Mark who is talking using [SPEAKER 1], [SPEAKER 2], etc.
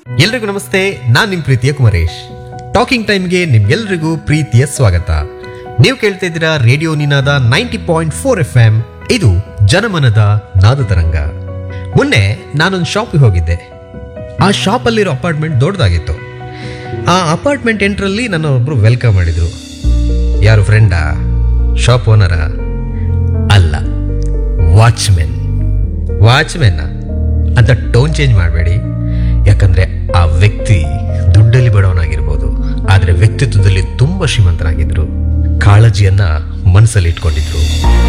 [SPEAKER 1] ಎಲ್ರಿಗೂ ನಮಸ್ತೆ ನಾನ್ ನಿಮ್ ಪ್ರೀತಿಯ ಕುಮರೇಶ್ ಟಾಕಿಂಗ್ ಟೈಮ್ಗೆ ನಿಮ್ಗೆಲ್ರಿಗೂ ಪ್ರೀತಿಯ ಸ್ವಾಗತ ನೀವು ಕೇಳ್ತಾ ಇದ್ದೀರಾ radio Ninada ninety point four F M ಇದು ಜನಮನದ ನಾದ ತರಂಗ ಮೊನ್ನೆ ನಾನೊಂದು ಶಾಪಿಗೆ ಹೋಗಿದ್ದೆ ಆ ಶಾಪಲ್ಲಿರೋ ಅಪಾರ್ಟ್ಮೆಂಟ್ ದೊಡ್ಡದಾಗಿತ್ತು ಆ ಅಪಾರ್ಟ್ಮೆಂಟ್ ಎಂಟ್ರಲ್ಲಿ ನನ್ನ ಒಬ್ರು ವೆಲ್ಕಮ್ ಮಾಡಿದ್ರು ಯಾರು ಫ್ರೆಂಡಾ ಶಾಪ್ ಓನರ ಅಲ್ಲ ವಾಚ್ಮೆನ್ ವಾಚ್ಮೆನ್ ಅಂತ ಟೋನ್ ಚೇಂಜ್ ಮಾಡಬೇಡಿ ಯಾಕಂದ್ರೆ ಆ ವ್ಯಕ್ತಿ ದುಡ್ಡಲ್ಲಿ ಬಡವನಾಗಿರ್ಬೋದು ಆದರೆ ವ್ಯಕ್ತಿತ್ವದಲ್ಲಿ ತುಂಬಾ ಶ್ರೀಮಂತನಾಗಿದ್ರು ಕಾಳಜಿಯನ್ನ ಮನಸ್ಸಲ್ಲಿ ಇಟ್ಕೊಂಡಿದ್ರು